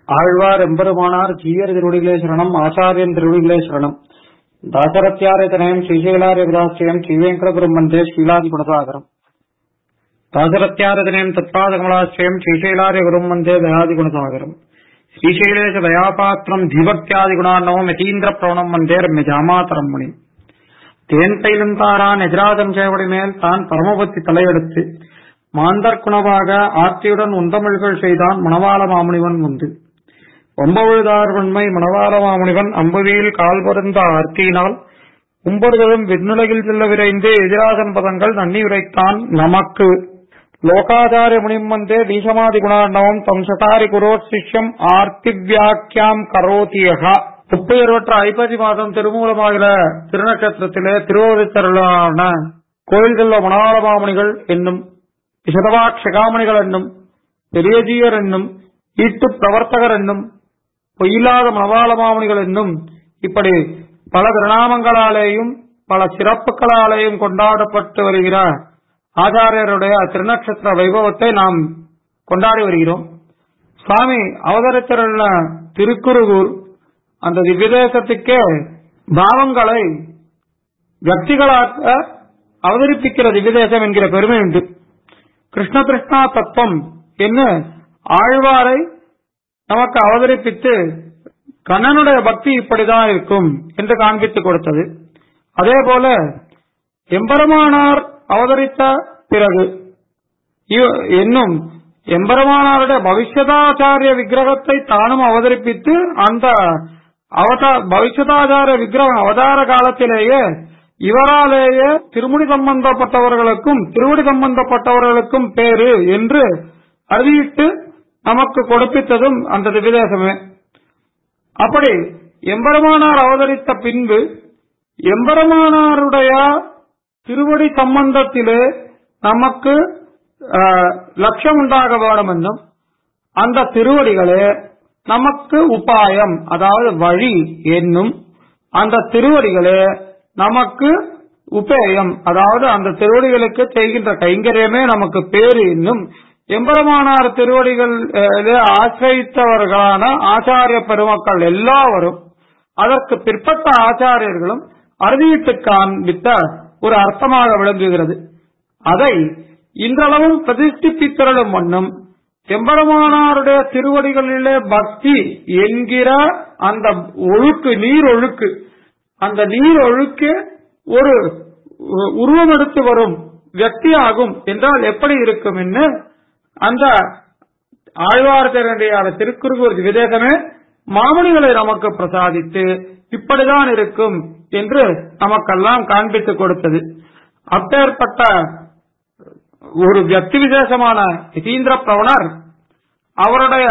ஆழ்வார் எம்பெருமானார் ஜீயர் திருவடிகளே சரணம் ஆச்சாரியன் திருவடிகளே சரணம் தாசரத்யாரதனயம் ஸ்ரீசைலாரிய விதாசியம் ஸ்ரீவேங்கடபுரம் மந்தே ஸ்ரீலாதி குணசாகரம் தாசரத்யாரதனயம் தத்பாதகமலாசியம் ஸ்ரீசைலாரிய குரும் மந்தே தயாதி குணசாகரம் ஸ்ரீசைலேஷ தயாபாத்திரம் தீபக்தியாதி குணார்ணவம் யதீந்திர பிரவணம் மந்தே ரம்ய ஜாமாதரம் மணி தேன் பயிலுந்தாரான் எதிராதம் சேவடி மேல் தான் பரமபத்தி தலையெடுத்து மாந்தர் குணவாக ஆர்த்தியுடன் உந்தமிழ்கள் செய்தான் மணவாள மாமுனிவன் முந்து ஒம்பழுதார் வன்மை மணவாள மாமுனிவன் அம்புவியில் கால் பொருந்த ஆர்த்தியினால் உம்பொருதலும் விண்ணுலகில் செல்ல விரைந்து எதிராசன் பதங்கள் நன்னி உரைத்தான் நமக்கு லோகாச்சாரிய முனிமந்தே தீசமாதி குணாண்டவம் தம் சதாரி குரோத் சிஷ்யம் ஆர்த்தி வியாக்கியாம் கரோதியகா முப்பெயர்வற்ற ஐப்பதி மாதம் திருமூலமாகிற திருநட்சத்திரத்திலே திருவோதித்தருளான கோயில்களில் மணவாள மாமுனிகள் என்னும் விசதவாட்சகாமணிகள் என்னும் பெரியஜீயர் என்னும் ஈட்டு பிரவர்த்தகர் என்னும் பொய்யில்லாத மணவாள மாமுனிகள் என்னும் இப்படி பல திருநாமங்களாலேயும் பல சிறப்புகளாலேயும் கொண்டாடப்பட்டு வருகிற ஆச்சாரியருடைய திருநட்சத்திர வைபவத்தை நாம் கொண்டாடி வருகிறோம் சுவாமி அவதரித்திருள்ள திருக்குறுகூர் அந்த திவ்யதேசத்துக்கே பாவங்களை வியக்திகளாக அவதரிப்பிக்கிற திவ்யதேசம் என்கிற பெருமை உண்டு கிருஷ்ண கிருஷ்ணா தத்துவம் என்ன ஆழ்வாரை நமக்கு அவதரிப்பித்து கண்ணனுடைய பக்தி இப்படிதான் இருக்கும் என்று காண்பித்துக் கொடுத்தது அதே போல எம்பெருமானார் அவதரித்த பிறகு என்னும் எம்பெருமானாருடைய பவிஷ்யதாச்சாரிய விக்கிரகத்தை தானும் அவதரிப்பித்து அந்த பவிஷ்யதாச்சாரிய விக்கிரகம் அவதார காலத்திலேயே இவராலேயே திருமுடி சம்பந்தப்பட்டவர்களுக்கும் திருவடி சம்பந்தப்பட்டவர்களுக்கும் பேரு என்று அறிவிட்டு நமக்கு கொடுப்பித்ததும் அந்த திவ்யதேசமே அப்படி எம்பெருமானார் அவதரித்த பின்பு எம்பெருமானாருடைய திருவடி சம்பந்தத்திலே நமக்கு லட்சம் உண்டாக வேணும் என்னும் அந்த திருவடிகளே நமக்கு உபாயம் அதாவது வழி என்னும் அந்த திருவடிகளே நமக்கு உபேயம் அதாவது அந்த திருவடிகளுக்கு செய்கின்ற கைங்கரியமே நமக்கு பேரு என்னும் எம்பெருமானார் திருவடிகள் ஆசிரியத்தவர்களான ஆச்சாரிய பெருமக்கள் எல்லாவரும் அதற்கு பிற்பட்ட ஆச்சாரியர்களும் அறுதியிட்டு காண்பித்த ஒரு அர்த்தமாக விளங்குகிறது அதை இன்றளவும் பிரதிஷ்டிப்பித்திரளும் வண்ணம் எம்பெருமானாருடைய திருவடிகளிலே பக்தி என்கிற அந்த ஒழுக்கு நீர் ஒழுக்கு அந்த நீர் ஒழுக்கு ஒரு உருவம் எடுத்து வரும் வியக்தியாகும் என்றால் எப்படி இருக்கும் என்று அந்த ஆழ்வார்த்தனுடைய திருக்குறுகூர் விதேசமே மாமணிகளை நமக்கு பிரசாதித்து இப்படிதான் இருக்கும் என்று நமக்கெல்லாம் காண்பித்துக் கொடுத்தது அப்பேற்பட்ட ஒரு வியக்தி விசேஷமான யதீந்திர பிரவணர் அவருடைய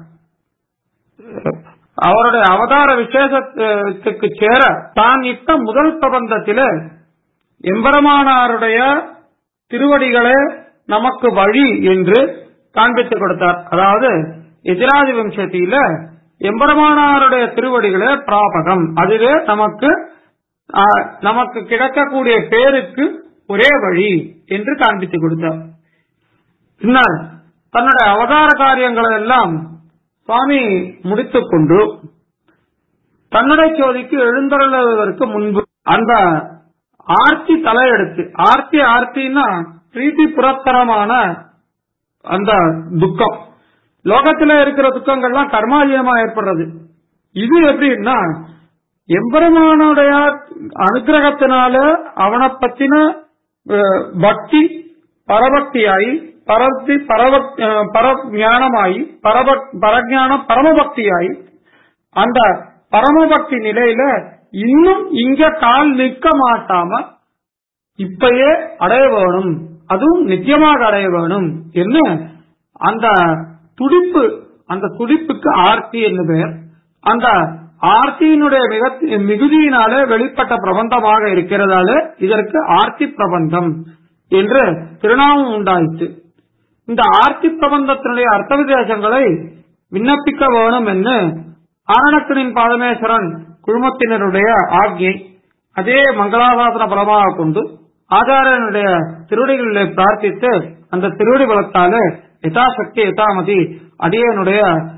அவருடைய அவதார விசேஷத்துக்கு சேர தான் இட்ட முதல் பிரபந்தத்தில எம்பெருமானாருடைய திருவடிகளே நமக்கு வழி என்று காண்பித்துக் கொடுத்தார் அதாவது எதிராதி வம்சத்தில எம்பெருமானாருடைய திருவடிகளே பிராபகம் அதுவே நமக்கு நமக்கு கிடைக்கக்கூடிய பேருக்கு ஒரே வழி என்று காண்பித்துக் கொடுத்தார் பின்னர் தன்னுடைய அவதார காரியங்களை எல்லாம் சுவாமி முடித்துக் கொண்டு தன்னுடைய சோதிக்கு எழுந்தருளுவதற்கு முன்பு அந்த ஆர்த்தி தலையெடுத்து ஆர்த்தி ஆர்த்தின்னா பிரீத்தி புரத்தரமான அந்த துக்கம் லோகத்துல இருக்கிற துக்கங்கள்லாம் கர்மாஜயமா ஏற்படுறது இது எப்படின்னா எம்பெருமானுடைய அனுகிரகத்தினால அவனை பத்தின பக்தி பரபக்தியாயி பரத்தி பரஞானமாயி பரஞானம் பரமபக்தியாயி அந்த பரமபக்தி நிலையில இன்னும் இங்க கால் நிற்க மாட்டாம இப்பயே அடைய வேணும் அதுவும் நித்தியமாக அடைய வேணும் என்ன அந்த துடிப்பு அந்த துடிப்புக்கு ஆர்த்தி என்று பெயர் அந்த ஆர்த்தியினுடைய மிக மிகுதியினாலே வெளிப்பட்ட பிரபந்தமாக இருக்கிறதால இதற்கு ஆர்த்தி பிரபந்தம் என்று திருநாமம் உண்டாயிற்று இந்த ஆர்த்தி பிரபந்தத்தினுடைய அர்த்த விசேஷங்களை விண்ணப்பிக்க வேணும் என்று ஆரணக்கனின் பாதமேஸ்வரன் குழுமத்தினருடைய ஆக்ஞை அதே மங்களாசாசன பலமாக கொண்டு ஆச்சாரியனுடைய திருவடிகளிலே பிரார்த்தித்து அந்த திருவடி பலத்தாலே யதாசக்தி யதாமதி அடியனுடைய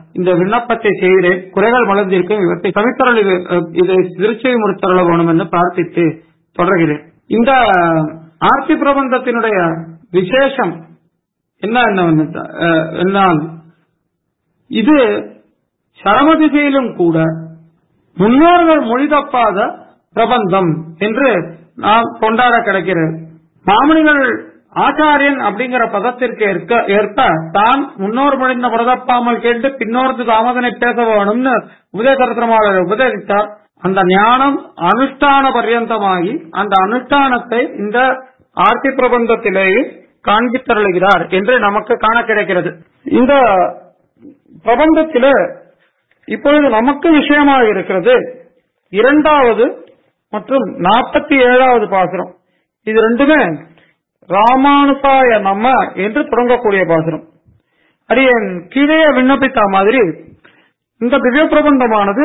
இந்த விண்ணப்பத்தை செய்கிறேன் குறைகள் மலர்ந்திருக்கும் இவற்றை தவித்தரல் இதை திருச்செவி முடித்தரல வேணும் என்று பிரார்த்தித்து தொடர்கிறேன் இந்த ஆர்த்தி பிரபந்தத்தினுடைய விசேஷம் என்ன என்ன என்னால் இது சரம திசையிலும் கூட முன்னோர்கள் மொழி தப்பாத பிரபந்தம் என்று நாம் கொண்டாட கிடைக்கிறது மாமனிகள் ஆச்சாரியன் அப்படிங்கிற பதத்திற்கு ஏற்க ஏற்ப தான் முன்னோர் மொழிந்த பிரதப்பாமல் கேட்டு பின்னோர்க்கு தாமதனை பேச வேணும்னு உபதேசரத்னமாளர் உபதேசித்தார் அந்த ஞானம் அனுஷ்டான பர்யந்தமாகி அந்த அனுஷ்டானத்தை இந்த ஆர்த்தி பிரபந்தத்திலேயே காண்பித்தருளுகிறார் என்று நமக்கு காண கிடைக்கிறது இந்த பிரபந்தத்தில இப்பொழுது நமக்கு விஷயமாக இருக்கிறது இரண்டாவது மற்றும் நாற்பத்தி ஏழாவது பாசுரம் இது ரெண்டுமே ராமானுசாய நம்ம என்று தொடங்கக்கூடிய பாசுரம் அது என் கீழே விண்ணப்பித்த மாதிரி இந்த திவ்ய பிரபந்தமானது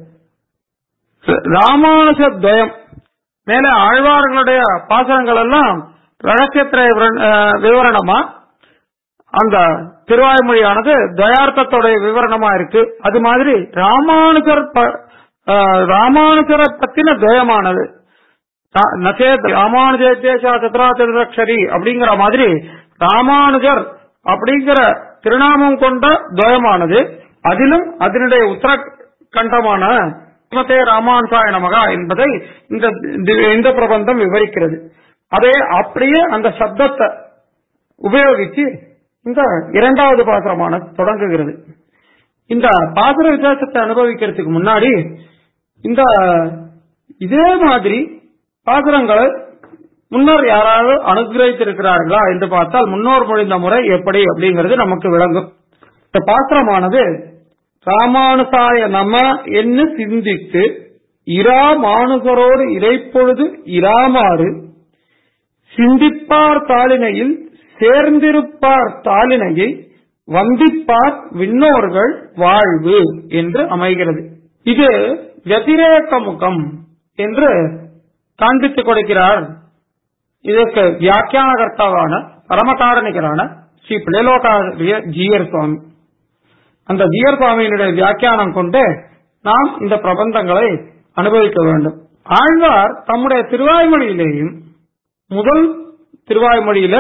ராமானுஜ துவயம் மேல ஆழ்வார்களுடைய பாசனங்கள் எல்லாம் ரகசியத்திர விவரணமா அந்த திருவாய்மொழியானது தயார்த்தத்தோடைய விவரணமா இருக்கு அது மாதிரி ராமானுஜர் ராமானுஜரை பத்தின துவயமானது நசேத் ராமானுஜேஷா சத்ராச்சரி அப்படிங்கிற மாதிரி ராமானுஜர் அப்படிங்கிற திருநாமம் கொண்ட துவயமானது அதிலும் அதனுடைய உத்தரகண்டமான ஸ்ரீமதே ராமானுசாய நமகா என்பதை இந்த இந்த பிரபந்தம் விவரிக்கிறது அதே அப்படியே அந்த சப்தத்தை உபயோகித்து இந்த இரண்டாவது பாசுரமான தொடங்குகிறது இந்த பாசுர விசேஷத்தை அனுபவிக்கிறதுக்கு முன்னாடி இந்த இதே மாதிரி பாசுரங்களை முன்னோர் யாராவது அனுகிரகித்திருக்கிறார்களா என்று பார்த்தால் முன்னோர் மொழிந்த முறை எப்படி அப்படிங்கிறது நமக்கு விளங்கும் இந்த பாசுரமானது ராமானுசாய நம என்று சிந்தித்து இரா மானுகரோடு இறைப்பொழுது இராமாறு சிந்திப்பார் தாளினையில் சேர்ந்திருப்பார் தாளினையை வந்திப்பார் விண்ணோர்கள் வாழ்வு என்று அமைகிறது இது வதிரேக முகம் என்று காண்பித்துக் கொடுக்கிறார் இதற்கு வியாக்கியானகர்த்தாவான பரமகாரணிகரான ஸ்ரீ பிள்ளைலோகாரிய ஜீயர் சுவாமி அந்த ஜீயர் சுவாமியினுடைய வியாக்கியானம் கொண்டு நாம் இந்த பிரபந்தங்களை அனுபவிக்க வேண்டும் ஆழ்வார் தம்முடைய திருவாய்மொழியிலேயும் முதல் திருவாய்மொழியில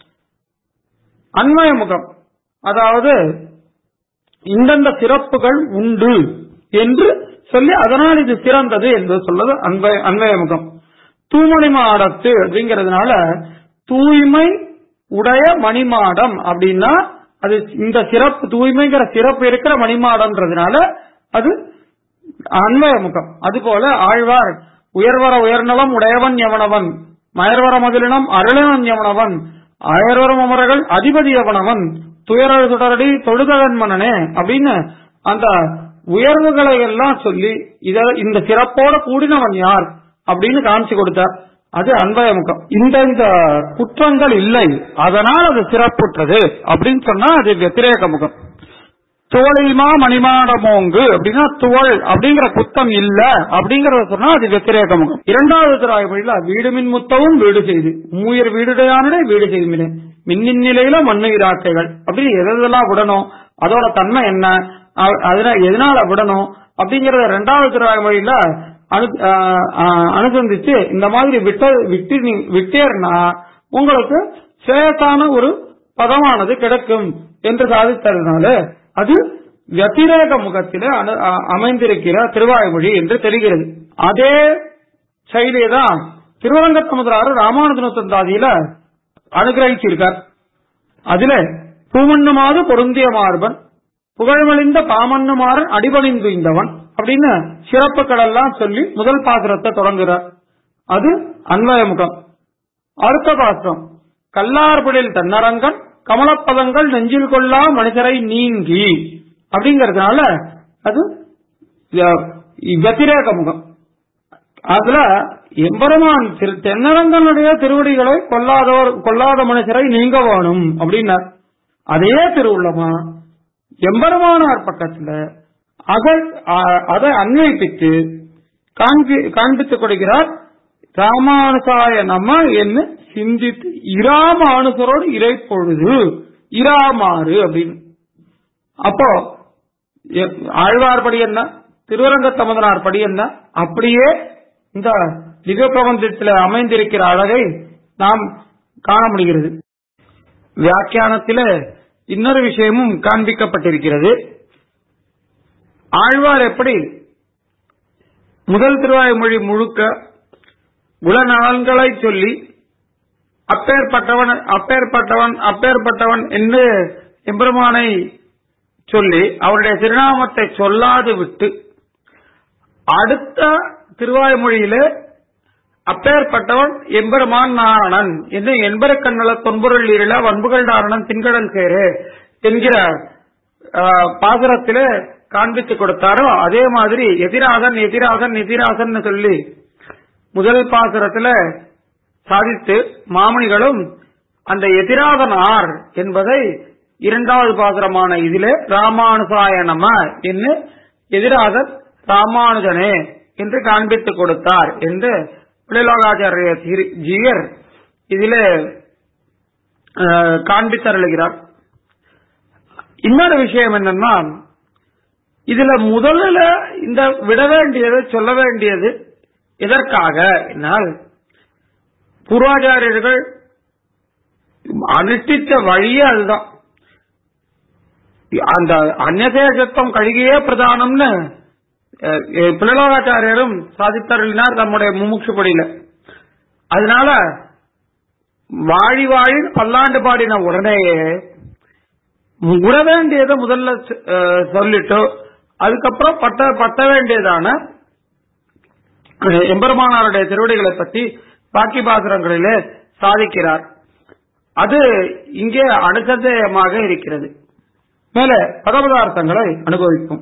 அன்மய முகம் அதாவது இந்தந்த சிறப்புகள் உண்டு என்று சொல்லி அதனால் இது சிறந்தது என்று சொல்வது அன்வய அன்வய முகம் தூமணி மாடத்து அப்படிங்கறதுனால தூய்மை உடைய மணிமாடம் அப்படின்னா அது இந்த சிறப்பு தூய்மைங்கிற சிறப்பு இருக்கிற மணிமாடம்ன்றதுனால அது அன்வய முகம் அதுபோல ஆழ்வார் உயர்வர உயர்நலம் உடையவன் எவனவன் மயர்வர மகிழினம் அருளவன் எவனவன் அயர்வரம் அமரர்கள் அதிபதி எவனவன் துயரழு சுடரடி தொழுதகன் மன்னனே அப்படின்னு அந்த உயர்வுகளை எல்லாம் சொல்லி இத இந்த சிறப்போட கூடினவன் யார் அப்படின்னு காமிச்சு கொடுத்தார் அது அன்பயமுகம் இந்த இந்த குற்றங்கள் இல்லை அதனால் அது சிறப்புற்றது அப்படின்னு சொன்னா அது வெத்திரேக முகம் துவளிமா மணிமாடமோங்கு அப்படின்னா துவள் அப்படிங்கிற குத்தம் இல்ல அப்படிங்கறத சொன்னா அது வெத்திரேக முகம் இரண்டாவது திராய்மொழியில வீடு மின் முத்தவும் வீடு செய்து மூயர் வீடுடையானடே வீடு செய்து மின்னின் நிலையில மண்ணு இராக்கைகள் அப்படின்னு எதெல்லாம் விடணும் அதோட தன்மை என்ன அதனால எதனால விடணும் அப்படிங்கறத ரெண்டாவது திராய்மொழியில அனுசந்திச்சு இந்த மாதிரி விட்ட விட்டு விட்டேர்னா உங்களுக்கு சேசான ஒரு பதமானது கிடைக்கும் என்று சாதித்ததுனால அது வத்திரேக முகத்தில அமைந்திருக்கிற திருவாய்மொழி என்று தெரிகிறது அதே செயலியை தான் திருவரங்கத்தமுதராறு ராமானுஜனத்தாதியில அனுகிரகிச்சிருக்கார் அதுல பூமண்ணுமாறு பொருந்திய மார்பன் புகழ்மழிந்த பாமண்ணுமாறன் அடிபணிந்துய்ந்தவன் அப்படின்னு சிறப்புகள் எல்லாம் சொல்லி முதல் பாசுரத்தை தொடங்குறார் அது அன்வயமுகம் அடுத்த பாசுரம் கல்லார்புடில் தன்னரங்கன் கமலப்பதங்கள் நெஞ்சில் கொள்ளா மனிதரை நீங்கி அப்படிங்கறதுனால அது வத்திரேக முகம் அதுல எம்பெருமான் தென்னரங்கனுடைய திருவடிகளை கொல்லாதவர் கொல்லாத மனுஷரை நீங்க வேணும் அப்படின்னார் அதே திருவுள்ளமா எம்பெருமானார் பக்கத்துல அதை அன்வைப்பித்து காண்பித்துக் கொடுக்கிறார் ராமானுசாய நம்ம என்ன சிந்தித்து இராமானுசரோடு இறைப்பொழுது இராமாறு அப்படின்னு அப்போ எ- ஆழ்வார் படி என்ன திருவரங்க தமதனார் படி என்ன அப்படியே இந்த திவ்ய பிரபந்தத்தில் அமைந்திருக்கிற அழகை நாம் காண முடிகிறது வியாக்கியானத்தில இன்னொரு விஷயமும் காண்பிக்கப்பட்டிருக்கிறது ஆழ்வார் எப்படி முதல் திருவாய்மொழி முழுக்க குணநலன்களை சொல்லி அப்பேற்பட்டவன் அப்பேற்பட்டவன் அப்பேற்பட்டவன் என்று எம்பெருமானை சொல்லி அவருடைய திருநாமத்தை சொல்லாது விட்டு அடுத்த திருவாய்மொழியிலே அப்பேற்பட்டவன் எம்பெருமான் நாரணன் என்று என்பரக்கண்ணல தொன்பொருள் ஈரில வன்புகள் நாரணன் தின்கடல் சேரு என்கிற ஆஹ், பாசுரத்திலே காண்பித்து கொடுத்தாரோ அதே மாதிரி எதிராகன் எதிராகன் எதிராகன் சொல்லி முதல் பாசுரத்துல சாதித்து மாமணிகளும் அந்த எதிராகன் ஆர் என்பதை இரண்டாவது பாசுரமான இதிலே ராமானுசாய நம என்று எதிராக ராமானுஜனே என்று காண்பித்துக் கொடுத்தார் என்று பிள்ளைலோகாச்சாரிய திரு- ஜீயர் இதிலே அஹ், காண்பித்தருளுகிறார் இன்னொரு விஷயம் என்னன்னா இதுல முதல்ல இந்த விட வேண்டியது சொல்ல வேண்டியது எதற்காக என்னால் பூர்வாச்சாரியர்கள் அனுஷ்டித்த வழியே அதுதான் அந்த அந்நதேசத்துவம் கழுகியே பிரதானம்னு அஹ், அஹ், பிள்ளலோகாச்சாரியரும் சாதித்தருளினார் நம்முடைய முமுட்சுப்படியில அதனால வாழி வாழி பல்லாண்டு பாடின உடனேயே விட வேண்டியதை முதல்ல அஹ், சொல்லிட்டு அதுக்கப்புறம் பட்ட பட்ட வேண்டியதான அஹ், எம்பெருமானாருடைய திருவடிகளை பற்றி பாக்கி பாசுரங்களிலே சாதிக்கிறார் அது இங்கே அனுசந்தேயமாக இருக்கிறது மேலே பதபதார்த்தங்களை அனுபவிக்கும்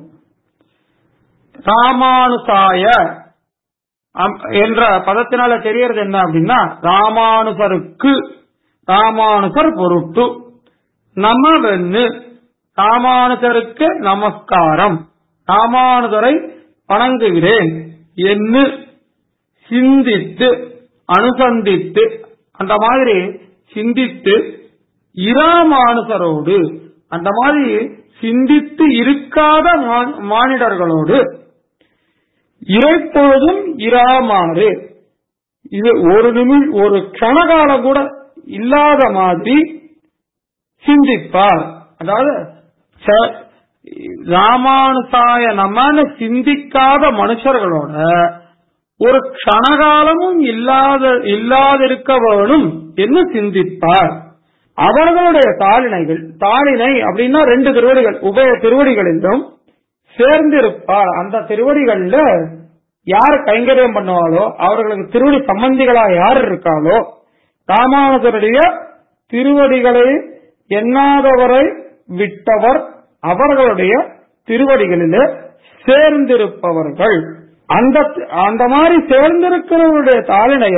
ராமானுசாய அம்- என்ற பதத்தினால தெரியறது என்ன அப்படின்னா ராமானுசருக்கு ராமானுசர் பொருட்டு நமவென்னு ராமானுஜருக்கு நமஸ்காரம் ராமானுஜரை வணங்குகிறேன் என்று சிந்தித்து அனுசந்தித்து அந்த மாதிரி சிந்தித்து இராமானுசரோடு அந்த மாதிரி சிந்தித்து இருக்காத மா- மானிடர்களோடு இறைப்பொழுதும் இராமாறு இது ஒரு நிமிஷ் ஒரு கணகாலம் கூட இல்லாத மாதிரி சிந்திப்பார் அதாவது ச- ராமானுசாய நமன்னு சிந்திக்காத மனுஷர்களோட ஒரு க்ஷணகாலமும் இல்லாத இல்லாதிருக்க வேணும் என்று சிந்திப்பார் அவர்களுடைய தாளினைகள் தாளினை அப்படின்னா ரெண்டு திருவடிகள் உபய திருவடிகளிலும் சேர்ந்திருப்பார் அந்த திருவடிகள்ல யார் கைங்கரியம் பண்ணுவாளோ அவர்களுக்கு திருவடி சம்பந்திகளா யார் இருக்காளோ ராமானுஜருடைய திருவடிகளை எண்ணாதவரை விட்டவர் அவர்களுடைய திருவடிகளிலே சேர்ந்திருப்பவர்கள் அந்த அந்த மாதிரி சேர்ந்திருக்கிறவருடைய தாளினைய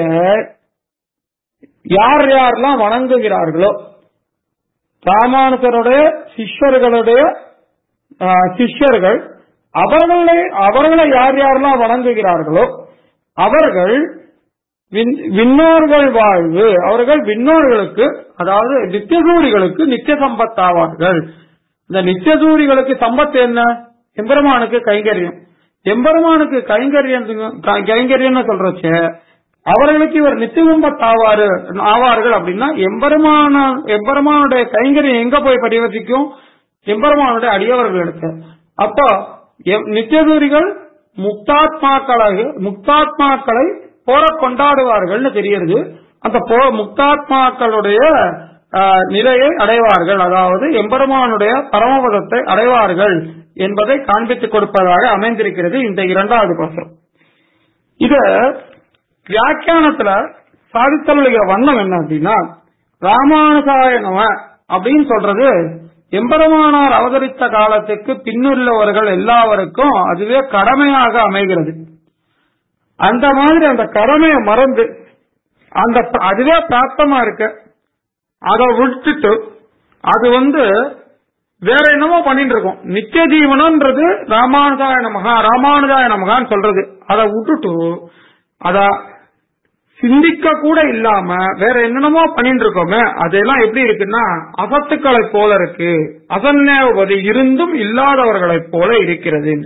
யார் யாரெல்லாம் வணங்குகிறார்களோ ராமானுஜருடைய சிஷ்யர்களுடைய ஆ, சிஷ்யர்கள் அவர்களை அவர்களை யார் யாரெல்லாம் வணங்குகிறார்களோ அவர்கள் விண்- விண்ணோர்கள் வாழ்வு அவர்கள் விண்ணோர்களுக்கு அதாவது நித்தியசூரிகளுக்கு நித்திய சம்பத்தாவார்கள் இந்த நித்தியசூரிகளுக்கு சம்பத்து என்ன எம்பெருமானுக்கு கைங்கரியம் எம்பெருமானுக்கு கைங்கரியம் கைங்கரியம்னு சொல்றச்ச அவர்களுக்கு இவர் நித்தியசம்பத்தாவாரு ஆவார்கள் அப்படின்னா எம்பெருமான எம்பெருமானுடைய கைங்கரியம் எங்க போய் பரிவர்த்திக்கும் எம்பெருமானுடைய அடியவர்களுக்கு அப்போ எம்- நித்தியசூரிகள் முக்தாத்மாக்களாக முக்தாத்மாக்களை போற கொண்டாடுவார்கள்னு தெரியுது அந்த போ முக்தாத்மாக்களுடைய ஆஹ், நிலையை அடைவார்கள் அதாவது எம்பெருமானுடைய பரமபதத்தை அடைவார்கள் என்பதை காண்பித்துக் கொடுப்பதாக அமைந்திருக்கிறது இந்த இரண்டாவது பாசம் இத வியாக்கியானத்துல சாதித்தருளுகிற வண்ணம் என்ன அப்படின்னா ராமானுசாய நம அப்படின்னு சொல்றது எம்பெருமானார் அவதரித்த காலத்துக்கு பின்னுள்ளவர்கள் எல்லாருக்கும் அதுவே கடமையாக அமைகிறது அந்த மாதிரி அந்த கடமையை மறந்து அந்த அதுவே பிராப்தமா இருக்கு அதை விட்டுட்டு அது வந்து வேற என்னமோ பண்ணிட்டு இருக்கோம் நித்திய ஜீவனம்ன்றது ராமானுஜாய நமகா ராமானுஜாய நமகான்னு சொல்றது அதை விட்டுட்டு அத சிந்திக்க கூட இல்லாம வேற என்னென்னமோ பண்ணிட்டு இருக்கோமே அதெல்லாம் எப்படி இருக்குன்னா அசத்துக்களை போல இருக்கு அசன்னேவது இருந்தும் இல்லாதவர்களைப் போல இருக்கிறது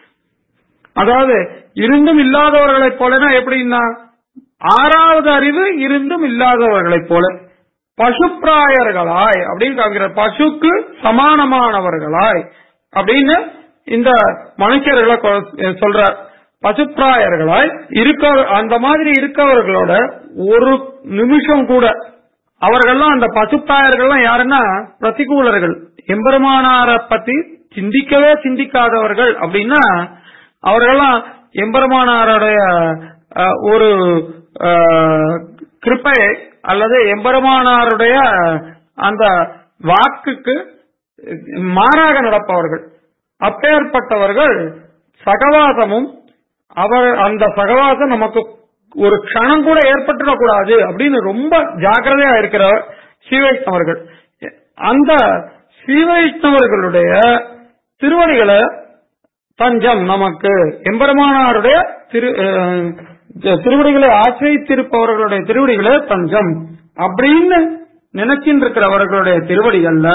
அதாவது இருந்தும் இல்லாதவர்களைப் போலனா எப்படின்னா ஆறாவது அறிவு இருந்தும் இல்லாதவர்களைப் போல பசுப்பிராயர்களாய் அப்படின்னு காமிக்கிற பசுக்கு சமானமானவர்களாய் அப்படின்னு இந்த மனுஷர்களை கொ- சொல்றார் பசுப்பிராயர்களாய் இருக்க அந்த மாதிரி இருக்கவர்களோட ஒரு நிமிஷம் கூட அவர்கள்லாம் அந்த பசுப்பிராயர்கள்லாம் யாருன்னா பிரதிகூலர்கள் எம்பெருமானாரை பத்தி சிந்திக்கவே சிந்திக்காதவர்கள் அப்படின்னா அவர்கள்லாம் எம்பெருமானாருடைய அஹ், ஒரு அஹ், கிருப்பை அல்லது எம்பெருமானாருடைய அந்த வாக்குக்கு மாறாக நடப்பவர்கள் அப்பேற்பட்டவர்கள் சகவாசமும் அவர் அந்த சகவாசம் நமக்கு ஒரு க்ஷணம் கூட ஏற்பட்டுடக்கூடாது அப்படின்னு ரொம்ப ஜாக்கிரதையா இருக்கிறவர் ஸ்ரீவைஷ்ணவர்கள் அந்த ஸ்ரீவைஷ்ணவர்களுடைய திருவடிகளை தஞ்சம் நமக்கு எம்பெருமானாருடைய திரு அஹ், திருவடிகளை ஆசிரியத்திருப்பவர்களுடைய திருவடிகளே தஞ்சம் அப்படின்னு நினைச்சிட்டு இருக்கிறவர்களுடைய திருவடிகள்ல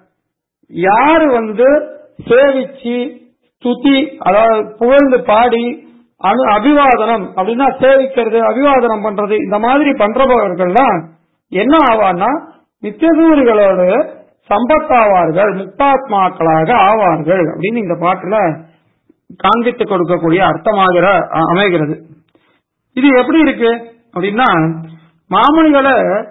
யாரு வந்து சேவிச்சு ஸ்துதி அதாவது புகழ்ந்து பாடி அனு அபிவாதனம் அப்படின்னா சேவிக்கிறது அபிவாதனம் பண்றது இந்த மாதிரி பண்றவர்கள்லாம் என்ன ஆவார்னா நித்தியசூரிகளோட சம்பத்தாவார்கள் முக்தாத்மாக்களாக ஆவார்கள் அப்படின்னு இந்த பாட்டுல காண்பித்து கொடுக்கக்கூடிய அர்த்தமாகிற அ- அமைகிறது இது எப்படி இருக்கு அப்படின்னா மாமணிகளை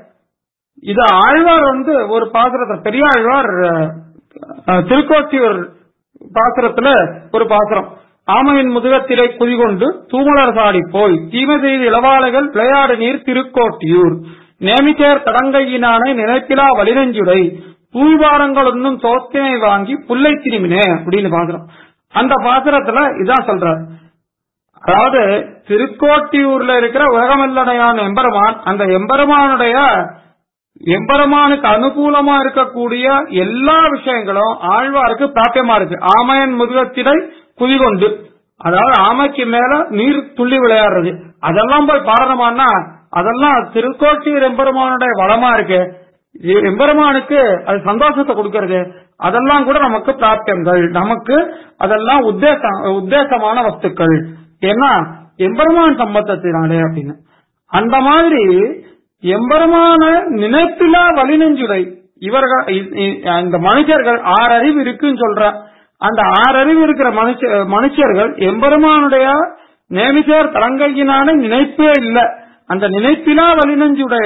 இது ஆழ்வார் வந்து ஒரு பாசுரத்தை பெரிய ஆழ்வார் அஹ், திருக்கோட்டியூர் பாசுரத்துல ஒரு பாசுரம் ஆமையின் முதுகத்திரை குதிகொண்டு தூமலர் சாடி போய் தீமை செய்து இளவாளைகள் விளையாடு நீர் திருக்கோட்டியூர் நேமிச்சேர் தடங்கையினானை நினைப்பிலா வலினஞ்சுரை தூய்வாரங்கள் ஒன்னும் சோத்தினை வாங்கி புல்லை திரும்பினே அப்படின்னு பாசுரம் அந்த பாசுரத்துல இதான் சொல்றார் அதாவது திருக்கோட்டியூர்ல இருக்கிற உலகமெல்லடையான எம்பெருமான் அந்த எம்பெருமானுடைய எம்பெருமானுக்கு அனுகூலமா இருக்கக்கூடிய எல்லா விஷயங்களும் ஆழ்வாருக்கு பிராப்பியமா இருக்கு ஆமையன் முதுகத்திடை குதிகொண்டு அதாவது ஆமைக்கு மேல நீர் துள்ளி விளையாடுறது அதெல்லாம் போய் பாரதமானா அதெல்லாம் திருக்கோட்டியூர் எம்பெருமானுடைய வளமா இருக்கு இது எம்பெருமானுக்கு அது சந்தோஷத்தை கொடுக்கறது அதெல்லாம் கூட நமக்கு பிராப்தியங்கள் நமக்கு அதெல்லாம் உத்தேச உத்தேசமான வஸ்துக்கள் ஏன்னா எம்பெருமான் சம்பந்தத்தினாலே அப்படின்னு அந்த மாதிரி எம்பெருமான நினைப்பிலா வலிநெஞ்சுடை இவர்கள் இ- இ- அந்த மனுஷர்கள் ஆறு அறிவு இருக்குன்னு சொல்ற அந்த ஆறு அறிவு இருக்கிற மனுஷ மனுஷர்கள் எம்பெருமானுடைய நேமிசேர் தலங்கையினான நினைப்பே இல்ல அந்த நினைப்பிலா வலிநெஞ்சுடைய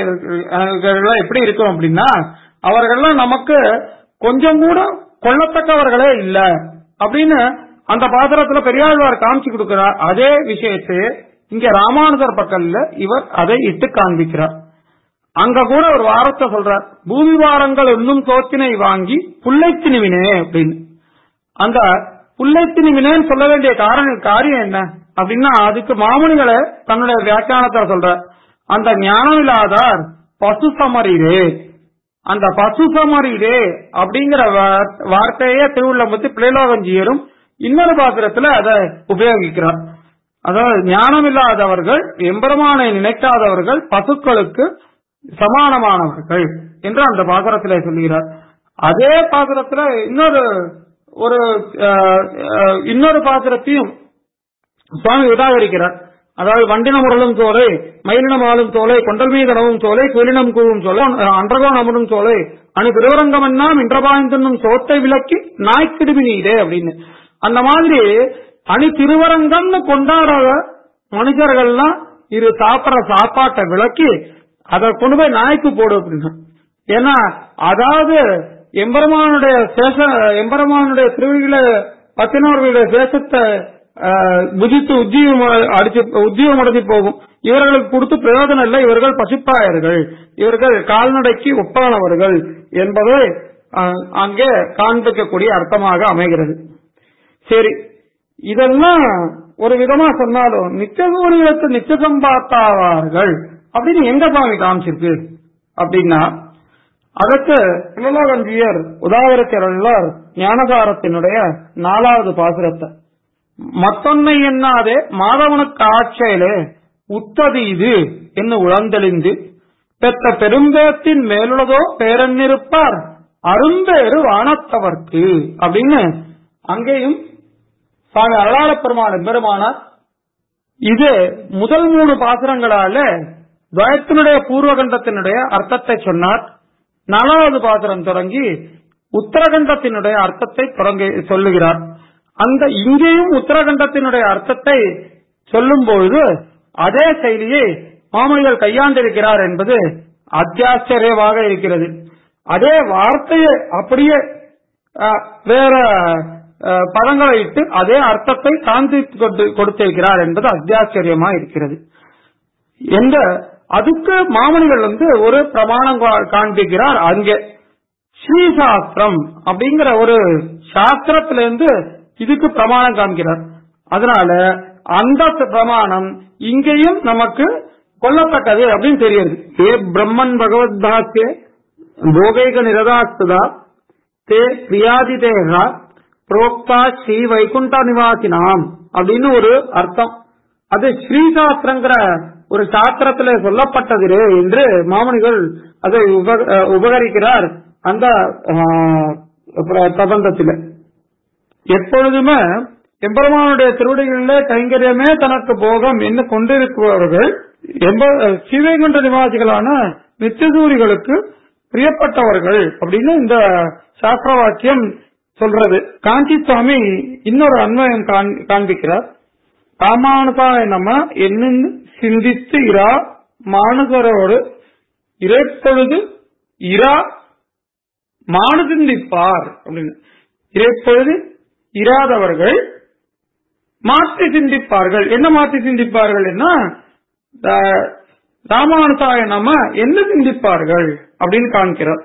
எப்படி இருக்கும் அப்படின்னா அவர்கள்லாம் நமக்கு கொஞ்சம் கூட கொள்ளத்தக்கவர்களே இல்ல அப்படின்னு அந்த பாத்திரத்துல பெரியாழ்வார் காமிச்சு கொடுக்கிறார் அதே விஷயத்தை இங்க ராமானுஜர் பக்கல்ல இவர் அதை இட்டு காண்பிக்கிறார் அங்க கூட ஒரு வாரத்தை சொல்றார் பூமி வாரங்கள் இன்னும் சோத்தினை வாங்கி புல்லை திணிவினே அப்படின்னு அந்த புல்லை திணிவினேன்னு சொல்ல வேண்டிய காரணம் காரியம் என்ன அப்படின்னா அதுக்கு மாமுனிகளை தன்னுடைய வியாக்கியானத்தை சொல்ற அந்த ஞானம் இல்லாதார் பசு சமரீரே அந்த பசு சமரீரே அப்படிங்கிற வார்- வார்த்தையே திருவுள்ளம்பத்தி பிள்ளைலோகஞ்சியரும் இன்னொரு பாத்திரத்துல அதை உபயோகிக்கிறார் அதாவது ஞானம் இல்லாதவர்கள் எம்பெருமானை நினைக்காதவர்கள் பசுக்களுக்கு சமானமானவர்கள் என்று அந்த பாசுரத்திலே சொல்லுகிறார் அதே பாசுரத்துல இன்னொரு ஒரு அஹ், அஹ், இன்னொரு பாசுரத்தையும் சுவாமி உதாகரிக்கிறார் அதாவது வண்டினம் உரளும் சோலை மயிலினம் ஆளும் சோலை கொண்டல் மீதனவும் சோலை குயிலினம் கூவும் சோலை அன்றகோன் அமரும் சோலை அணு திருவரங்கமெல்லாம் இன்றபாய்ந்தன்னும் சோத்தை விளக்கி நாய்க்கிடுமி நீரே அப்படின்னு அந்த மாதிரி அணி திருவரங்கம்னு கொண்டாடுற மனுஷர்கள்லாம் இது சாப்பிடுற சாப்பாட்டை விளக்கி அதை கொண்டு போய் நாய்க்கு போடு அப்படின்னா ஏன்னா அதாவது எம்பெருமானுடைய சேஷ எம்பெருமானுடைய திருவிழிகளை பத்தினவர்களுடைய சேஷத்தை ஆஹ், புஜித்து உத்தியோகம் அடிச்சு உத்தியோகம் அடைஞ்சு போகும் இவர்களுக்கு கொடுத்து பிரயோஜனம் இல்லை இவர்கள் பசிப்பாயர்கள் இவர்கள் கால்நடைக்கு ஒப்பானவர்கள் என்பதை ஆஹ், அங்கே காண்பிக்கக்கூடிய அர்த்தமாக அமைகிறது சரி இதெல்லாம் ஒரு விதமா சொன்னாலும் நித்தியகூரியத்து நித்திய சம்பாத்தாவார்கள் அப்படின்னு எங்க சுவாமி காமிச்சிருக்கு அப்படின்னா அதற்கு பிள்ளலோகஞ்சியர் உதாகரத்திரர் ஞானசாரத்தினுடைய நாலாவது பாசுரத்தை மத்தொன்னை எண்ணாதே மாதவனுக்கு ஆட்சையிலே உத்தது இது என்ன உழந்தெளிந்து பெற்ற பெரும்பேத்தின் மேலுள்ளதோ பேரன்னிருப்பார் அரும்பேறு வானத்தவர்க்கு அப்படின்னு அங்கேயும் சுவாமி அருளாள பெருமாள் பெருமானார் இது முதல் மூணு பாசுரங்களால துவயத்தினுடைய பூர்வகண்டத்தினுடைய அர்த்தத்தை சொன்னார் நாலாவது பாசுரம் தொடங்கி உத்தரகண்டத்தினுடைய அர்த்தத்தை தொடங்கி சொல்லுகிறார் அந்த இங்கேயும் உத்தரகண்டத்தினுடைய அர்த்தத்தை சொல்லும் பொழுது அதே செயலியை மாமனிகள் கையாண்டிருக்கிறார் என்பது அத்தியாச்சரியமாக இருக்கிறது அதே வார்த்தையை அப்படியே அஹ், வேற அஹ், பதங்களை இட்டு அதே அர்த்தத்தை காண்பித்து கொண்டு- கொடுத்திருக்கிறார் என்பது அத்தியாச்சரியமா இருக்கிறது எந்த அதுக்கு மாமனிகள் வந்து ஒரு பிரமாணம் கா- காண்பிக்கிறார் அங்கே ஸ்ரீசாஸ்திரம் அப்படிங்கிற ஒரு சாஸ்திரத்திலிருந்து இதுக்கு பிரமாணம் காண்கிறார் அதனால அந்த பிரமாணம் இங்கேயும் நமக்கு கொல்லத்தக்கது அப்படின்னு தெரியுது ஏ பிரம்மன் பகவத் பாக்கிய போகைக நிரதாஸ்ததா தே பிரியாதிதேகா புரோக்தா ஸ்ரீ வைகுண்ட நிவாசினாம் அப்படின்னு ஒரு அர்த்தம் அது ஸ்ரீசாஸ்திரங்கிற ஒரு சாஸ்திரத்துல சொல்லப்பட்டது என்று மாமனிகள் அதை உப- அஹ் உபகரிக்கிறார் அந்த ஆஹ், பிர- பிரபந்தத்தில எப்பொழுதுமே எம்பெருமானுடைய திருவடிகளிலே கைங்கரியமே தனக்கு போகம் என்று கொண்டிருப்பவர்கள் எம்ப- சிவகுண்ட நிவாசிகளான நித்தியசூரிகளுக்கு பிரியப்பட்டவர்கள் அப்படின்னு இந்த சாஸ்திர வாக்கியம் சொல்றது காஞ்சி சுவாமி இன்னொரு அன்வயம் காண்- காண்பிக்கிறார் ராமானுசாய நம்ம என்ன சிந்தித்து இரா மானுசரோடு இறைப்பொழுது இரா மானு சிந்திப்பார் அப்படின்னு இறைப்பொழுது இராதவர்கள் மாற்றி சிந்திப்பார்கள் என்ன மாற்றி சிந்திப்பார்கள் என்ன த- ராமானுசாய நம்ம என்ன சிந்திப்பார்கள் அப்படின்னு காண்கிறார்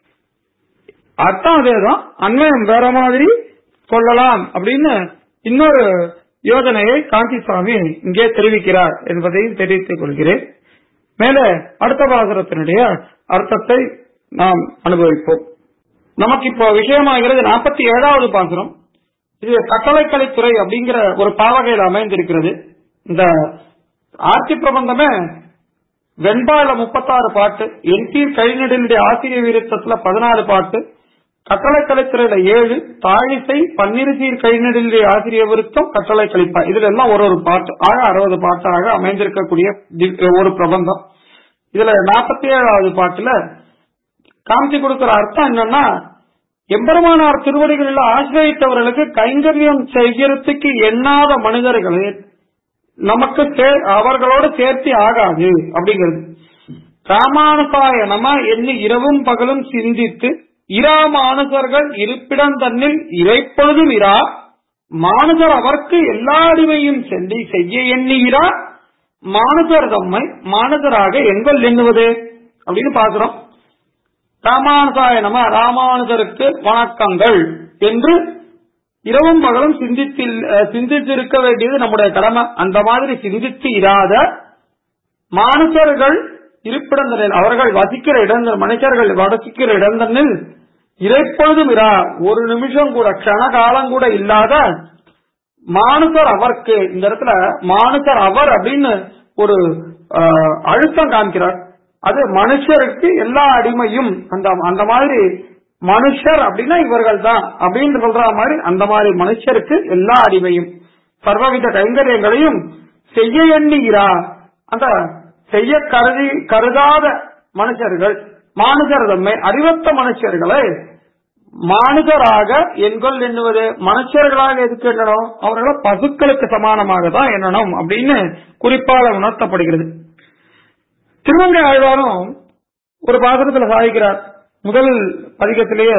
அர்த்தம் அதேதான் அன்வயம் வேற மாதிரி கொள்ளலாம் அப்படின்னு இன்னொரு யோஜனையை காந்தி சுவாமி இங்கே தெரிவிக்கிறார் என்பதையும் தெரிவித்துக் கொள்கிறேன் மேலே அடுத்த பாசுரத்தினுடைய அர்த்தத்தை நாம் அனுபவிப்போம் நமக்கு இப்போ விஷயமாகிறது நாற்பத்தி ஏழாவது பாசுரம் இது கட்டளைக்கலைத்துறை அப்படிங்கிற ஒரு பாவகையில் அமைந்திருக்கிறது இந்த ஆட்சி பிரபந்தமே வெண்பால முப்பத்தாறு பாட்டு என்கீழ் கழிநெடிலுடைய ஆசிரிய விருத்தத்துல பதினாலு பாட்டு கட்டளை கலைத்துறையில ஏழு தாழிசை பன்னிருசீர் கழிநெடிலுடைய ஆசிரிய விருத்தம் கட்டளை கழிப்பா இதுல எல்லாம் ஒரு ஒரு பாட்டு ஆக அறுபது பாட்டாக அமைந்திருக்கக்கூடிய தி- ஒரு பிரபந்தம் இதுல நாற்பத்தி ஏழாவது பாட்டுல காமிச்சு கொடுக்கிற அர்த்தம் என்னன்னா எம்பெருமானார் திருவடிகளில் ஆசிரியத்தவர்களுக்கு கைங்கரியம் செய்கிறதுக்கு எண்ணாத மனிதர்களே நமக்கு சே- அவர்களோடு சேர்த்தி ஆகாது அப்படிங்கிறது ராமானுசாய நம எண்ணி இரவும் பகலும் சிந்தித்து இரா மானுசர்கள் இருப்பிடம் தன்னில் இறைப்பொழுதும் இரா மானுசர் அவர்க்கு எல்லா அடிமையும் சென்றி செய்ய எண்ணி இரா மானுசர் தம்மை மானுசராக எங்கள் எண்ணுவது அப்படின்னு பாக்குறோம் ராமானுசாய நம ராமானுஜருக்கு வணக்கங்கள் என்று இரவும் பகலும் சிந்தித்தில் அஹ், சிந்தித்திருக்க வேண்டியது நம்முடைய கடமை அந்த மாதிரி சிந்தித்து இராத மானுஷர்கள் இருப்பிடந்தனில் அவர்கள் வசிக்கிற இடங்கள் மனுஷர்கள் வசிக்கிற இடந்தனில் இறைப்பொழுதும் இரா ஒரு நிமிஷம் கூட க்ஷண காலம் கூட இல்லாத மானுசர் அவர்க்கு இந்த இடத்துல மானுசர் அவர் அப்படின்னு ஒரு அஹ், அழுத்தம் காமிக்கிறார் அது மனுஷருக்கு எல்லா அடிமையும் அந்த அந்த மாதிரி மனுஷர் அப்படின்னா இவர்கள் தான் அப்படின்னு சொல்ற மாதிரி அந்த மாதிரி மனுஷருக்கு எல்லா அடிமையும் சர்வவித கைங்கரியங்களையும் செய்ய எண்ணுகிறா அந்த செய்ய கருதி கருதாத மனுஷர்கள் மானுஷர் தம்மை அறிவத்த மனுஷர்களை மானுஷராக எண்கொள் எண்ணுவது மனுஷர்களாக எதுக்கு எண்ணணும் அவர்களை பசுக்களுக்கு சமானமாக தான் எண்ணணும் அப்படின்னு குறிப்பாக உணர்த்தப்படுகிறது திருவங்கை ஆழ்வாரும் ஒரு பாத்திரத்தில் சாதிக்கிறார் முதல் பதிகத்திலேயே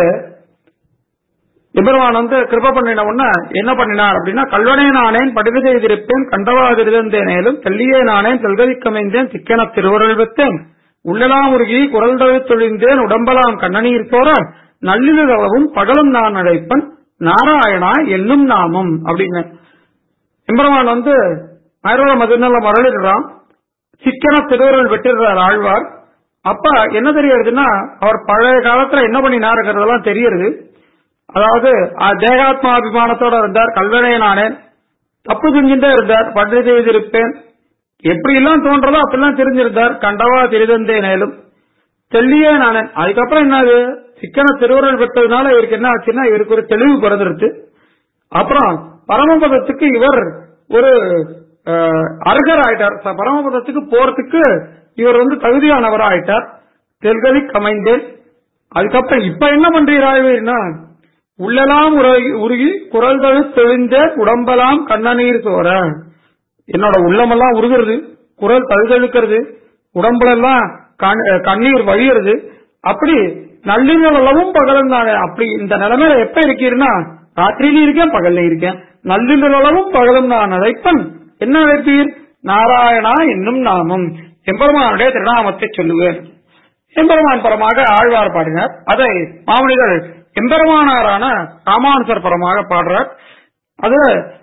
எபெருமான் வந்து கிருப பண்ணின உடனே என்ன பண்ணினார் அப்படின்னா கல்வனே நானேன் படிவு செய்திருப்பேன் கண்டவாதிருந்தேனேலும் தெல்லியே நானேன் செல்கதிக்கமைந்தேன் சிக்கன திருவருள் வைத்தேன் உள்ளலாம் உருகி குரல் தொழிந்தேன் உடம்பலாம் கண்ணநீர் போற நள்ளிலவும் பகலும் நான் அழைப்பன் நாராயணா என்னும் நாமம் அப்படின்னு எம்பெருமான் வந்து ஆயிரம் மதுநல மரளிடுறான் சிக்கன திருவருள் வெட்டிடுறார் ஆழ்வார் அப்ப என்ன தெரியறதுன்னா அவர் பழைய காலத்துல என்ன பண்ணினாருங்கிறதெல்லாம் தெரியறது அதாவது அஹ், தேகாத்மாபிமானத்தோட இருந்தார் கல்வனே நானேன் தப்பு செஞ்சுட்டே இருந்தார் பற்றி செய்திருப்பேன் எப்படி எல்லாம் தோன்றதோ அப்படிலாம் தெரிஞ்சிருந்தார் கண்டவா தெரிதந்தே நேலும் தெல்லியே நானன் அதுக்கப்புறம் என்னது சிக்கன திருவுருள் பெற்றதுனால இவருக்கு என்ன ஆச்சுன்னா இவருக்கு ஒரு தெளிவு பிறந்துருச்சு அப்புறம் பரமபதத்துக்கு இவர் ஒரு அஹ், அர்ஹர் ஆயிட்டார் ச- பரமபதத்துக்கு போறதுக்கு இவர் வந்து தகுதியானவர் ஆயிட்டார் தெல்கதி கமைந்தேன் அதுக்கப்புறம் இப்ப என்ன பண்றீராய்வீர்னா உள்ளெல்லாம் உருகி உருகி குரல் தழு தெளிந்த உடம்பெல்லாம் கண்ணநீர் சோர என்னோட உள்ளமெல்லாம் உருகிறது குரல் தழுதழுக்கிறது உடம்புலெல்லாம் கண்- கண்ணீர் வழியுறது அப்படி நள்ளிரளவும் பகலும் தானே அப்படி இந்த நிலைமையில எப்ப இருக்கீர்னா ராத்திரியிலும் இருக்கேன் பகல்ல இருக்கேன் நள்ளிரளவும் பகலும் நான் அழைப்பன் என்ன அழைப்பீர் நாராயணா என்னும் நாமம் எம்பெருமானுடைய திருநாமத்தை சொல்லுவேன் எம்பெருமான் பரமாக ஆழ்வார் பாடினார் அதை மாமனிகள் எம்பெருமானாரான ராமானுசர் பரமாக பாடுறார் அது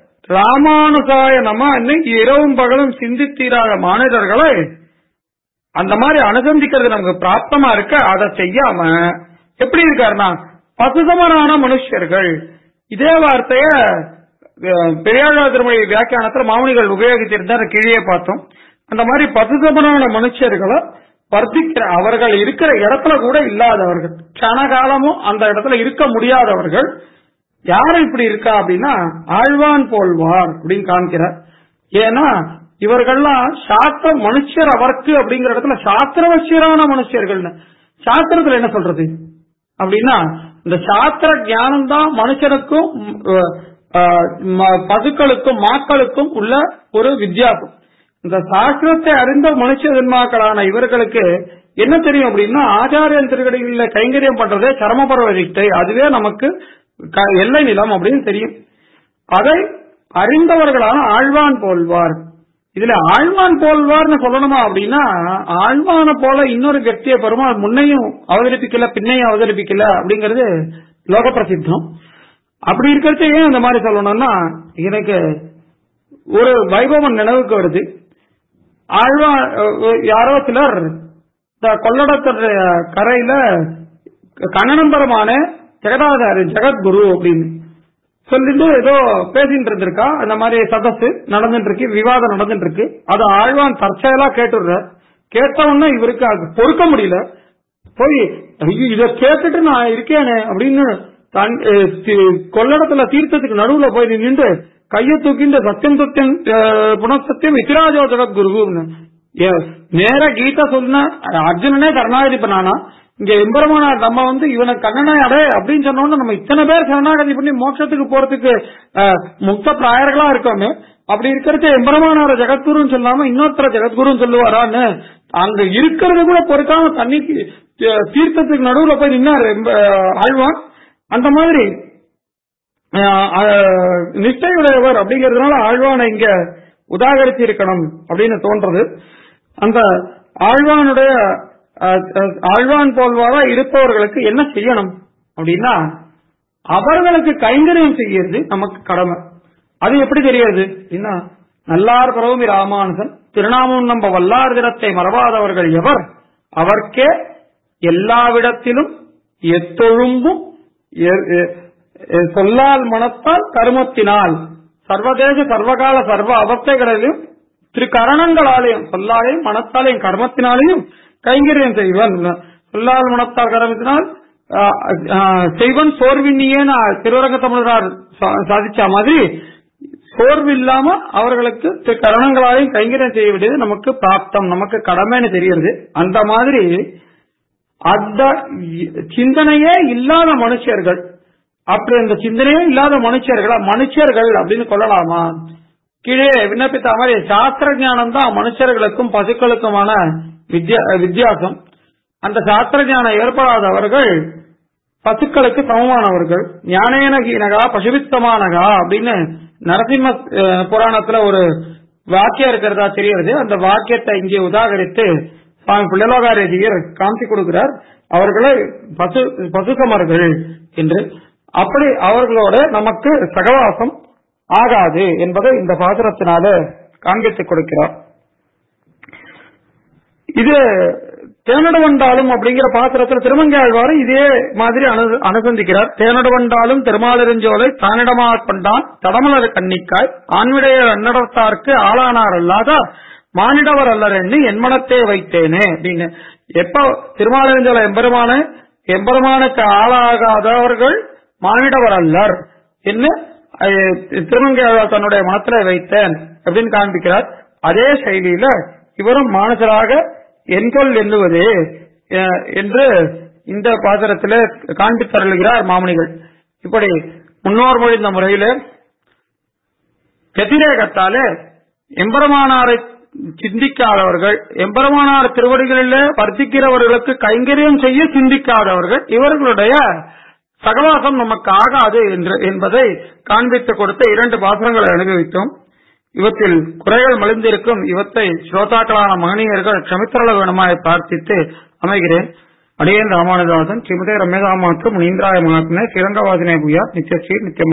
ராமானுசாய நம இன்னைக்கு இரவும் பகலும் சிந்தித்தீராத மானிடர்களை அந்த மாதிரி அனுசந்திக்கிறது நமக்கு பிராப்தமா இருக்க அதை செய்யாம எப்படி இருக்காருன்னா பசுதமரான மனுஷர்கள் இதே வார்த்தைய அஹ், பெரியாழ்வார் திருமொழி வியாக்கியானத்துல மாமனிகள் உபயோகித்திருந்தார் கீழே பார்த்தோம் அந்த மாதிரி பசுதமரான மனுஷர்களை வர்த்திக்கிற அவர்கள் இருக்கிற இடத்துல கூட இல்லாதவர்கள் கனகாலமும் அந்த இடத்துல இருக்க முடியாதவர்கள் யாரு இப்படி இருக்கா அப்படின்னா ஆழ்வான் போல்வார் அப்படின்னு காமிக்கிறார் ஏன்னா இவர்கள்லாம் சாஸ்திர மனுஷர் அவருக்கு அப்படிங்கிற இடத்துல சாஸ்திரவசியரான மனுஷர்கள் சாஸ்திரத்துல என்ன சொல்றது அப்படின்னா இந்த சாஸ்திர ஞானம் தான் மனுஷனுக்கும் ம், அஹ், ம- பசுக்களுக்கும் மாக்களுக்கும் உள்ள ஒரு வித்தியாசம் இந்த சாஸ்திரத்தை அறிந்த மனுஷ ஜென்மாக்களான இவர்களுக்கு என்ன தெரியும் அப்படின்னா ஆச்சாரியன் திருக்கடைகளில் கைங்கரியம் பண்றதே சரமபரவதித்தை அதுவே நமக்கு க- எல்லை நிலம் அப்படின்னு தெரியும் அதை அறிந்தவர்களான ஆழ்வான் போல்வார் இதுல ஆழ்வான் போல்வார்னு சொல்லணுமா அப்படின்னா ஆழ்வான போல இன்னொரு வியக்தியை பெருமாள் முன்னையும் அவதரிப்பிக்கல பின்னையும் அவதரிப்பிக்கல அப்படிங்கிறது லோக பிரசித்தம் அப்படி இருக்கிறது ஏன் இந்த மாதிரி சொல்லணும்னா எனக்கு ஒரு வைபவம் நினைவுக்கு வருது ஆழ்வா அஹ், யாரோ சிலர் இந்த கொள்ளடத்துடைய கரையில கண்ணனம்பரமான ஜெகதாதாரி ஜெகத்குரு அப்படின்னு சொல்லிட்டு ஏதோ பேசிட்டு இருந்திருக்கா அந்த மாதிரி சதஸ் நடந்துட்டு இருக்கு விவாதம் நடந்துட்டு இருக்கு அது ஆழ்வான் தற்செயலா கேட்டுடுற கேட்ட உடனே இவருக்கு அது பொறுக்க முடியல போய் ஐயோ இத கேட்டுட்டு நான் இருக்கேனே அப்படின்னு தன் அஹ், தி- கொள்ளடத்துல தீர்த்தத்துக்கு நடுவுல போய் நின்று கையை தூக்கிட்டு சத்தியம் சத்தியம் அஹ், புனசத்தியம் இத்திராஜோ ஜெகத்குரு நேர கீதா சொன்ன அர்ஜுனனே கருணாநிதி பண்ணானா இங்க எம்பெருமானார் நம்ம வந்து இவனை கண்ணனை அடே அப்படின்னு சொன்னோம்னா நம்ம இத்தனை பேர் சரணாகதி பண்ணி மோட்சத்துக்கு போறதுக்கு அஹ், முக்த பிராயர்களா இருக்கோமே அப்படி இருக்கிறது எம்பெருமானார ஜெகத்குருன்னு சொல்லாம இன்னொருத்தர ஜெகத்குருன்னு சொல்லுவாரான்னு அங்க இருக்கிறது கூட பொறுக்காம தண்ணிக்கு அஹ், தீர்த்தத்துக்கு நடுவுல போய் நின்னாரு எம்ப- ஆழ்வான் அந்த மாதிரி அஹ், அஹ், நிஷ்டையுடையவர் அப்படிங்கறதுனால ஆழ்வானை இங்க உதாகரித்து இருக்கணும் அப்படின்னு தோன்றது அந்த ஆழ்வானுடைய அஹ், அஹ், ஆழ்வான் போல்வாரா இருப்பவர்களுக்கு என்ன செய்யணும் அப்படின்னா அவர்களுக்கு கைங்கரியம் செய்யறது நமக்கு கடமை அது எப்படி தெரியாது அப்படின்னா நல்லார் பரவுமி ராமானுஜன் திருநாமம் நம்ப வல்லார் தினத்தை மறவாதவர்கள் எவர் அவர்க்கே எல்லாவிடத்திலும் எத்தொழும்பும் எ- எ- எ- சொல்லால் மனத்தால் கருமத்தினால் சர்வதேச சர்வகால சர்வ அவஸ்தைகளிலும் திருக்கரணங்களாலேயும் சொல்லாலையும் மனத்தாலையும் கர்மத்தினாலையும் கைங்கரியம் செய்வன் சொல்லால் மனத்தால் கர்மத்தினால் ஆஹ், ஆஹ், செய்வன் சோர்வின்னியேன்னு திருவரங்க தமிழரார் சா- சாதிச்ச மாதிரி சோர்வு இல்லாம அவர்களுக்கு திரு கரணங்களாலையும் கைங்கரியம் செய்ய வேண்டியது நமக்கு பிராப்தம் நமக்கு கடமைன்னு தெரியுது அந்த மாதிரி அந்த சிந்தனையே இல்லாத மனுஷர்கள் அப்படி அந்த சிந்தனையே இல்லாத மனுஷர்களா மனுஷர்கள் அப்படின்னு கொள்ளலாமா கீழே விண்ணப்பித்த மாதிரி சாஸ்திர ஞானம் தான் மனுஷர்களுக்கும் பசுக்களுக்குமான வித்தியா- வித்தியாசம் அந்த சாஸ்திர ஞானம் ஏற்படாதவர்கள் பசுக்களுக்கு சமமானவர்கள் ஞானேன கீனகா பசுவித்தமானகா அப்படின்னு நரசிம்ம அஹ், புராணத்துல ஒரு வாக்கியம் இருக்கிறதா தெரிகிறது அந்த வாக்கியத்தை இங்கே உதாகரித்து சுவாமி பிள்ளைலோகாரேஜியர் காமிச்சு கொடுக்கிறார் அவர்களை பசு பசுசமர்கள் என்று அப்படி அவர்களோட நமக்கு சகவாசம் ஆகாது என்பதை இந்த பாசுரத்தினால காண்பித்துக் கொடுக்கிறார் இது தேனடவண்டாலும் அப்படிங்கிற பாத்திரத்தில் திருமங்கையாழ்வாரு இதே மாதிரி அனு- அனுசந்திக்கிறார் தேனடவண்டாலும் திருமாலிருஞ்சோலை தானிடமாக கொண்டான் தடமலர் கண்ணிக்காய் ஆண்விடைய அன்னடத்தார்க்கு ஆளானார் அல்லாத மானிடவர் அல்லர் என்று என் மனத்தே வைத்தேனே அப்படின்னு எப்ப திருமாலிருஞ்சல எம்பெருமான எம்பெருமானுக்கு ஆளாகாதவர்கள் மானிடவர் அல்லர் என்ன அஹ், திருமங்கையாழ்வார் தன்னுடைய மனத்திலே வைத்தேன் அப்படின்னு காண்பிக்கிறார் அதே செயலியில இவரும் மானசராக என்கொள் எண்ணுவதே அஹ், என்று இந்த பாத்திரத்திலே காண்பித்தருளுகிறார் மாமுனிகள் இப்படி முன்னோர் மொழிந்த முறையிலே வெதிரேகத்தாலே எம்பெருமானாரை சிந்திக்காதவர்கள் எம்பெருமானார் திருவடிகளிலே வர்த்திக்கிறவர்களுக்கு கைங்கரியம் செய்ய சிந்திக்காதவர்கள் இவர்களுடைய சகவாசம் நமக்கு ஆகாது என்று என்பதை காண்பித்து கொடுத்த இரண்டு பாசனங்களை அனுபவித்தோம் இவற்றில் குறைகள் மலிந்திருக்கும் இவற்றை ஸ்ரோதாக்களான மகனியர்கள் க்ஷமித்தரள வேணுமாய் பிரார்த்தித்து அமைகிறேன் அடியேன் ராமானுதாசன் ஸ்ரீமதே ரமேதாமாத்து முனீந்திராய மகாத்மே சிரங்கவாதினே புயா நித்யஸ்ரீ நித்தியம்